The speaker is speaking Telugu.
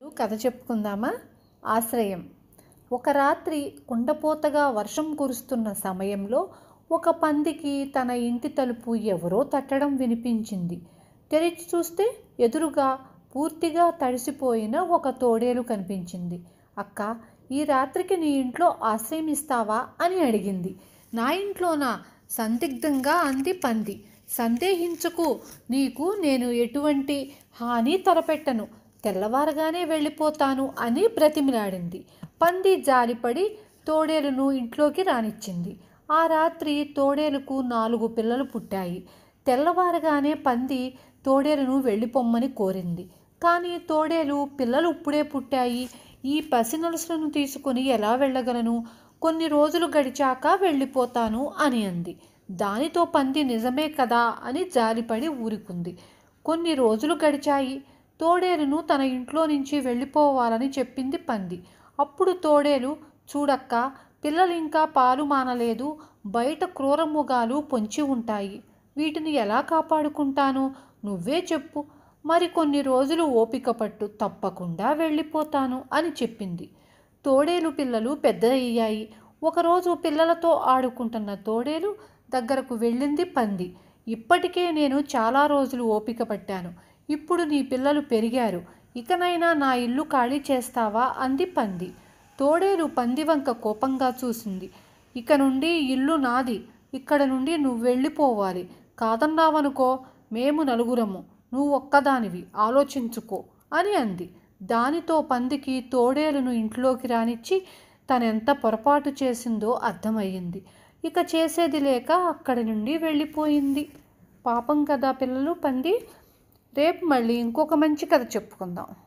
కథ చెప్పుకుందామా ఆశ్రయం ఒక రాత్రి కుండపోతగా వర్షం కురుస్తున్న సమయంలో ఒక పందికి తన ఇంటి తలుపు ఎవరో తట్టడం వినిపించింది తెరిచి చూస్తే ఎదురుగా పూర్తిగా తడిసిపోయిన ఒక తోడేలు కనిపించింది అక్క ఈ రాత్రికి నీ ఇంట్లో ఆశ్రయం ఇస్తావా అని అడిగింది నా ఇంట్లోనా సందిగ్ధంగా అంది పంది సందేహించకు నీకు నేను ఎటువంటి హాని తలపెట్టను తెల్లవారగానే వెళ్ళిపోతాను అని బ్రతిమిలాడింది పంది జాలిపడి తోడేలును ఇంట్లోకి రానిచ్చింది ఆ రాత్రి తోడేలుకు నాలుగు పిల్లలు పుట్టాయి తెల్లవారగానే పంది తోడేలును వెళ్ళిపోమ్మని కోరింది కానీ తోడేలు పిల్లలు ఇప్పుడే పుట్టాయి ఈ పసినలుసులను తీసుకుని ఎలా వెళ్ళగలను కొన్ని రోజులు గడిచాక వెళ్ళిపోతాను అని అంది దానితో పంది నిజమే కదా అని జాలిపడి ఊరుకుంది కొన్ని రోజులు గడిచాయి తోడేలును తన ఇంట్లో నుంచి వెళ్ళిపోవాలని చెప్పింది పంది అప్పుడు తోడేలు చూడక్క పిల్లలు ఇంకా పాలు మానలేదు బయట క్రూరముగాలు పొంచి ఉంటాయి వీటిని ఎలా కాపాడుకుంటాను నువ్వే చెప్పు మరి కొన్ని రోజులు ఓపిక పట్టు తప్పకుండా వెళ్ళిపోతాను అని చెప్పింది తోడేలు పిల్లలు పెద్దయ్యాయి ఒకరోజు పిల్లలతో ఆడుకుంటున్న తోడేలు దగ్గరకు వెళ్ళింది పంది ఇప్పటికే నేను చాలా రోజులు ఓపిక పట్టాను ఇప్పుడు నీ పిల్లలు పెరిగారు ఇకనైనా నా ఇల్లు ఖాళీ చేస్తావా అంది పంది తోడేలు పంది వంక కోపంగా చూసింది ఇక నుండి ఇల్లు నాది ఇక్కడ నుండి నువ్వు వెళ్ళిపోవాలి కాదన్నావనుకో మేము నలుగురము నువ్వు ఒక్కదానివి ఆలోచించుకో అని అంది దానితో పందికి తోడేలును ఇంట్లోకి రానిచ్చి తనెంత పొరపాటు చేసిందో అర్థమయ్యింది ఇక చేసేది లేక అక్కడి నుండి వెళ్ళిపోయింది పాపం కదా పిల్లలు పంది రేపు మళ్ళీ ఇంకొక మంచి కథ చెప్పుకుందాం